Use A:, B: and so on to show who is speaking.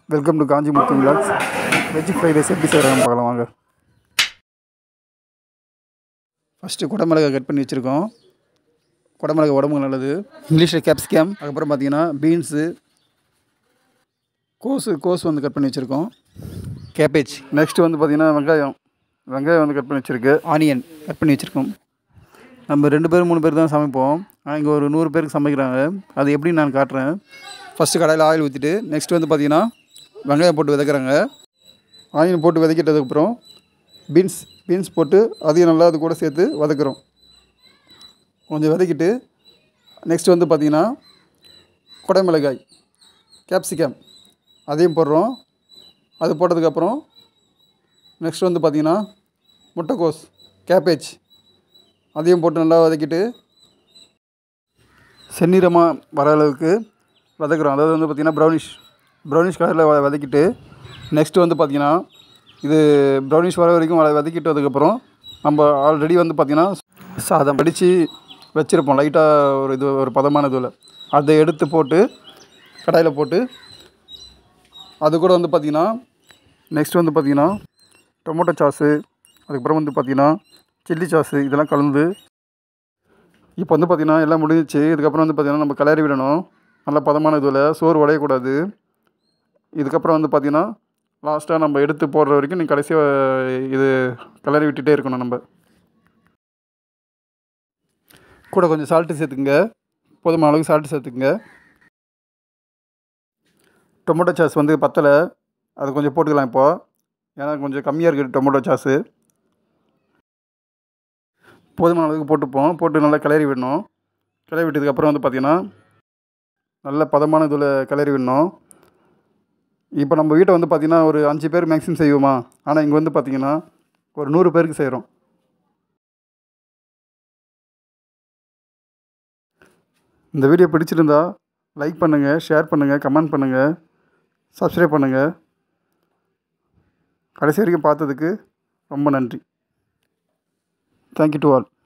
A: welcome to Kanchimuthu vlogs veg fried rice எப்படி செய்கிறாங்க பார்க்கலாம் வாங்க ஃபஸ்ட்டு குடமிளகா கட் பண்ணி வச்சுருக்கோம் குடமிளகா உடம்புக்கு நல்லது இங்கிலீஷில் கேப்சிகம் அதுக்கப்புறம் பார்த்தீங்கன்னா பீன்ஸு கோஸு கோஸ் வந்து கட் பண்ணி வச்சுருக்கோம் கேபேஜ் நெக்ஸ்ட்டு வந்து பார்த்திங்கன்னா வெங்காயம் வெங்காயம் வந்து கட் பண்ணி வச்சுருக்கு ஆனியன் கட் பண்ணி வச்சுருக்கோம் நம்ம ரெண்டு பேர் மூணு பேர் தான் சமைப்போம் ஆனால் இங்கே ஒரு நூறு பேருக்கு சமைக்கிறாங்க அது எப்படி நான் காட்டுறேன் ஃபஸ்ட்டு கடாயில் ஆயில் ஊற்றிட்டு நெக்ஸ்ட் வந்து பார்த்திங்கன்னா வெங்காயம் போட்டு விதைக்கிறாங்க ஆனியன் போட்டு விதைக்கிட்டதுக்கப்புறம் பீன்ஸ் பீன்ஸ் போட்டு அதையும் நல்லா அது கூட சேர்த்து வதக்குறோம் கொஞ்சம் வதக்கிட்டு நெக்ஸ்ட் வந்து பார்த்திங்கன்னா குடமிளகாய் கேப்சிகம் அதையும் போடுறோம் அது போட்டதுக்கப்புறம் நெக்ஸ்ட் வந்து பார்த்திங்கன்னா முட்டைக்கோஸ் கேபேஜ் அதையும் போட்டு நல்லா வதக்கிட்டு செந்நிறமாக வர அளவுக்கு வதக்குறோம் அதாவது வந்து பார்த்திங்கன்னா ப்ரௌனிஷ் ப்ரௌனிஷ் கலரில் வ வதக்கிட்டு நெக்ஸ்ட்டு வந்து பார்த்திங்கன்னா இது ப்ரௌனிஷ் வர வரைக்கும் வ வதக்கிட்டதுக்கப்புறம் நம்ம ஆல்ரெடி வந்து பார்த்திங்கன்னா சாதம் வடித்து வச்சுருப்போம் லைட்டாக ஒரு இது ஒரு பதமான இதில் அதை எடுத்து போட்டு கடாயில் போட்டு அது கூட வந்து பார்த்திங்கன்னா நெக்ஸ்ட் வந்து பார்த்திங்கன்னா டொமேட்டோ சாஸு அதுக்கப்புறம் வந்து பார்த்திங்கன்னா சில்லி சாஸு இதெல்லாம் கலந்து இப்போ வந்து பார்த்திங்கன்னா எல்லாம் முடிஞ்சிச்சு இதுக்கப்புறம் வந்து பார்த்திங்கன்னா நம்ம கிளறி விடணும் நல்ல பதமான இதில் சோறு உடையக்கூடாது இதுக்கப்புறம் வந்து பார்த்திங்கன்னா லாஸ்ட்டாக நம்ம எடுத்து போடுற வரைக்கும் நீ கடைசியாக இது கிளறி விட்டுட்டே இருக்கணும் நம்ம கூட கொஞ்சம் சால்ட்டு சேர்த்துக்குங்க போதுமான அளவுக்கு சால்ட்டு சேர்த்துக்குங்க டொமேட்டோ சாஸ் வந்து பத்தலை அது கொஞ்சம் போட்டுக்கலாம் இப்போ ஏன்னா கொஞ்சம் கம்மியாக இருக்குது டொமேட்டோ சாஸு போதுமான அளவுக்கு போட்டுப்போம் போட்டு நல்லா கிளறி விடணும் கிளறி விட்டதுக்கப்புறம் வந்து பார்த்திங்கன்னா நல்ல பதமான இதில் கிளறி விடணும் இப்போ நம்ம வீட்டை வந்து பார்த்திங்கன்னா ஒரு அஞ்சு பேர் மேக்ஸிமம் செய்வோமா ஆனால் இங்கே வந்து பார்த்திங்கன்னா ஒரு நூறு பேருக்கு செய்கிறோம் இந்த வீடியோ பிடிச்சிருந்தா லைக் பண்ணுங்கள் ஷேர் பண்ணுங்கள் கமெண்ட் பண்ணுங்கள் சப்ஸ்கிரைப் பண்ணுங்கள் கடைசி வரைக்கும் பார்த்ததுக்கு ரொம்ப நன்றி தேங்க்யூ டு ஆல்